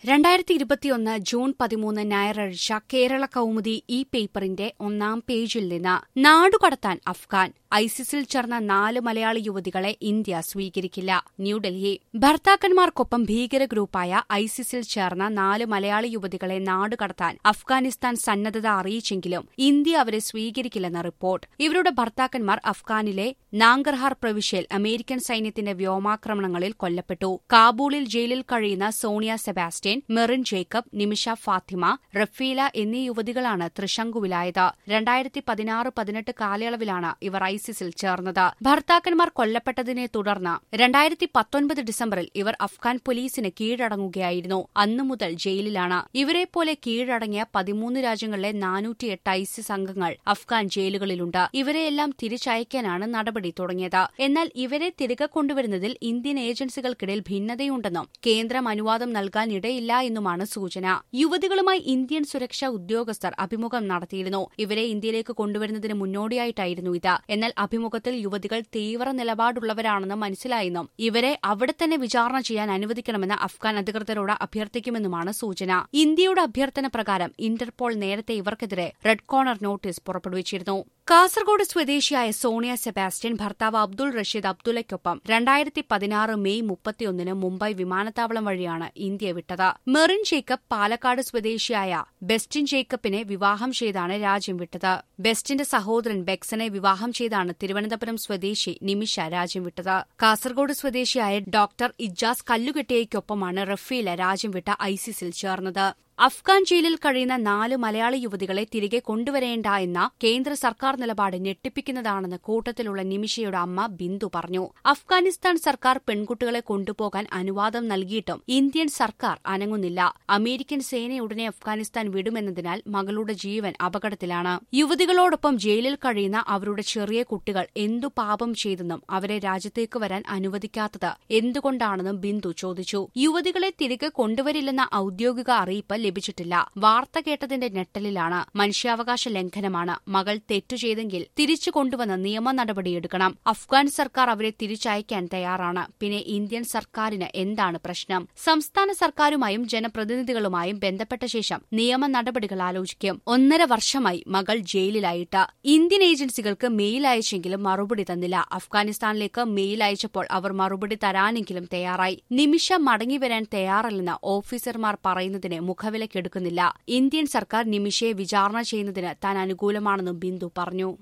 രണ്ടായിരത്തി ഇരുപത്തിയൊന്ന് ജൂൺ പതിമൂന്ന് ഞായറാഴ്ച കേരള കൗമുദി ഈ പേപ്പറിന്റെ ഒന്നാം പേജിൽ നിന്ന് നാടുകടത്താൻ അഫ്ഗാൻ ഐസിസിൽ ചേർന്ന നാല് മലയാളി യുവതികളെ ഇന്ത്യ സ്വീകരിക്കില്ല ന്യൂഡൽഹി ഭർത്താക്കന്മാർക്കൊപ്പം ഭീകര ഗ്രൂപ്പായ ഐസിസിൽ ചേർന്ന നാല് മലയാളി യുവതികളെ നാടുകടത്താൻ അഫ്ഗാനിസ്ഥാൻ സന്നദ്ധത അറിയിച്ചെങ്കിലും ഇന്ത്യ അവരെ സ്വീകരിക്കില്ലെന്ന റിപ്പോർട്ട് ഇവരുടെ ഭർത്താക്കന്മാർ അഫ്ഗാനിലെ നാങ്കർഹാർ പ്രവിശ്യയിൽ അമേരിക്കൻ സൈന്യത്തിന്റെ വ്യോമാക്രമണങ്ങളിൽ കൊല്ലപ്പെട്ടു കാബൂളിൽ ജയിലിൽ കഴിയുന്ന സോണിയ സെബാസ്റ്റ്യൻ മെറിൻ ജേക്കബ് നിമിഷ ഫാത്തിമ റഫീല എന്നീ യുവതികളാണ് തൃശങ്കുവിലായത് രണ്ടായിരത്തി പതിനാറ് പതിനെട്ട് കാലയളവിലാണ് ഇവർ ഐസിസിൽ ചേർന്നത് ഭർത്താക്കന്മാർ കൊല്ലപ്പെട്ടതിനെ തുടർന്ന് രണ്ടായിരത്തി പത്തൊൻപത് ഡിസംബറിൽ ഇവർ അഫ്ഗാൻ പോലീസിന് കീഴടങ്ങുകയായിരുന്നു അന്നു മുതൽ ജയിലിലാണ് ഇവരെ പോലെ കീഴടങ്ങിയ പതിമൂന്ന് രാജ്യങ്ങളിലെ നാനൂറ്റിയെട്ട് ഐസിസ് അംഗങ്ങൾ അഫ്ഗാൻ ജയിലുകളിലുണ്ട് ഇവരെയെല്ലാം തിരിച്ചയക്കാനാണ് നടപടി തുടങ്ങിയത് എന്നാൽ ഇവരെ തിരികെ കൊണ്ടുവരുന്നതിൽ ഇന്ത്യൻ ഏജൻസികൾക്കിടയിൽ ഭിന്നതയുണ്ടെന്നും കേന്ദ്രം അനുവാദം നൽകാനിടയില്ല എന്നുമാണ് സൂചന യുവതികളുമായി ഇന്ത്യൻ സുരക്ഷാ ഉദ്യോഗസ്ഥർ അഭിമുഖം നടത്തിയിരുന്നു ഇവരെ ഇന്ത്യയിലേക്ക് കൊണ്ടുവരുന്നതിന് മുന്നോടിയായിട്ടായിരുന്നു ഇത് എന്നാൽ അഭിമുഖത്തിൽ യുവതികൾ തീവ്ര നിലപാടുള്ളവരാണെന്ന് മനസ്സിലായെന്നും ഇവരെ അവിടെ തന്നെ വിചാരണ ചെയ്യാൻ അനുവദിക്കണമെന്ന് അഫ്ഗാൻ അധികൃതരോട് അഭ്യർത്ഥിക്കുമെന്നുമാണ് സൂചന ഇന്ത്യയുടെ അഭ്യർത്ഥന പ്രകാരം ഇന്റർപോൾ നേരത്തെ ഇവർക്കെതിരെ റെഡ് കോർണർ നോട്ടീസ് പുറപ്പെടുവിച്ചിരുന്നു കാസർഗോഡ് സ്വദേശിയായ സോണിയ സെബാസ്റ്റ്യൻ ഭർത്താവ് അബ്ദുൾ റഷീദ് അബ്ദുള്ളയ്ക്കൊപ്പം രണ്ടായിരത്തി പതിനാറ് മെയ് മുപ്പത്തിയൊന്നിന് മുംബൈ വിമാനത്താവളം വഴിയാണ് ഇന്ത്യ വിട്ടത് മെറിൻ ജേക്കബ് പാലക്കാട് സ്വദേശിയായ ബെസ്റ്റിൻ ജേക്കബിനെ വിവാഹം ചെയ്താണ് രാജ്യം വിട്ടത് ബെസ്റ്റിന്റെ സഹോദരൻ ബെക്സനെ വിവാഹം ചെയ്താണ് തിരുവനന്തപുരം സ്വദേശി നിമിഷ രാജ്യം വിട്ടത് കാസർഗോഡ് സ്വദേശിയായ ഡോക്ടർ ഇജാസ് കല്ലുകെട്ടിയയ്ക്കൊപ്പമാണ് റഫീല രാജ്യം വിട്ട ഐസിസിൽ ചേർന്നത് അഫ്ഗാൻ ജയിലിൽ കഴിയുന്ന നാല് മലയാളി യുവതികളെ തിരികെ കൊണ്ടുവരേണ്ട എന്ന കേന്ദ്ര സർക്കാർ നിലപാട് ഞെട്ടിപ്പിക്കുന്നതാണെന്ന് കൂട്ടത്തിലുള്ള നിമിഷയുടെ അമ്മ ബിന്ദു പറഞ്ഞു അഫ്ഗാനിസ്ഥാൻ സർക്കാർ പെൺകുട്ടികളെ കൊണ്ടുപോകാൻ അനുവാദം നൽകിയിട്ടും ഇന്ത്യൻ സർക്കാർ അനങ്ങുന്നില്ല അമേരിക്കൻ സേന ഉടനെ അഫ്ഗാനിസ്ഥാൻ വിടുമെന്നതിനാൽ മകളുടെ ജീവൻ അപകടത്തിലാണ് യുവതികളോടൊപ്പം ജയിലിൽ കഴിയുന്ന അവരുടെ ചെറിയ കുട്ടികൾ എന്തു പാപം ചെയ്തെന്നും അവരെ രാജ്യത്തേക്ക് വരാൻ അനുവദിക്കാത്തത് എന്തുകൊണ്ടാണെന്നും ബിന്ദു ചോദിച്ചു യുവതികളെ തിരികെ കൊണ്ടുവരില്ലെന്ന ഔദ്യോഗിക അറിയിപ്പ് ലഭിച്ചിട്ടില്ല വാർത്ത കേട്ടതിന്റെ ഞെട്ടലിലാണ് മനുഷ്യാവകാശ ലംഘനമാണ് മകൾ തെറ്റു ചെയ്തെങ്കിൽ തിരിച്ചു കൊണ്ടുവന്ന് നിയമ നടപടിയെടുക്കണം അഫ്ഗാൻ സർക്കാർ അവരെ തിരിച്ചയക്കാൻ തയ്യാറാണ് പിന്നെ ഇന്ത്യൻ സർക്കാരിന് എന്താണ് പ്രശ്നം സംസ്ഥാന സർക്കാരുമായും ജനപ്രതിനിധികളുമായും ബന്ധപ്പെട്ട ശേഷം നിയമ നടപടികൾ ആലോചിക്കും ഒന്നര വർഷമായി മകൾ ജയിലിലായിട്ട് ഇന്ത്യൻ ഏജൻസികൾക്ക് മെയിൽ അയച്ചെങ്കിലും മറുപടി തന്നില്ല അഫ്ഗാനിസ്ഥാനിലേക്ക് മെയിൽ അയച്ചപ്പോൾ അവർ മറുപടി തരാനെങ്കിലും തയ്യാറായി നിമിഷം മടങ്ങിവരാൻ തയ്യാറല്ലെന്ന് ഓഫീസർമാർ പറയുന്നതിനെ മുഖവില മുഖവിലക്കെടുക്കുന്നില്ല ഇന്ത്യൻ സർക്കാർ നിമിഷയെ വിചാരണ ചെയ്യുന്നതിന് താൻ അനുകൂലമാണെന്നും ബിന്ദു പറഞ്ഞു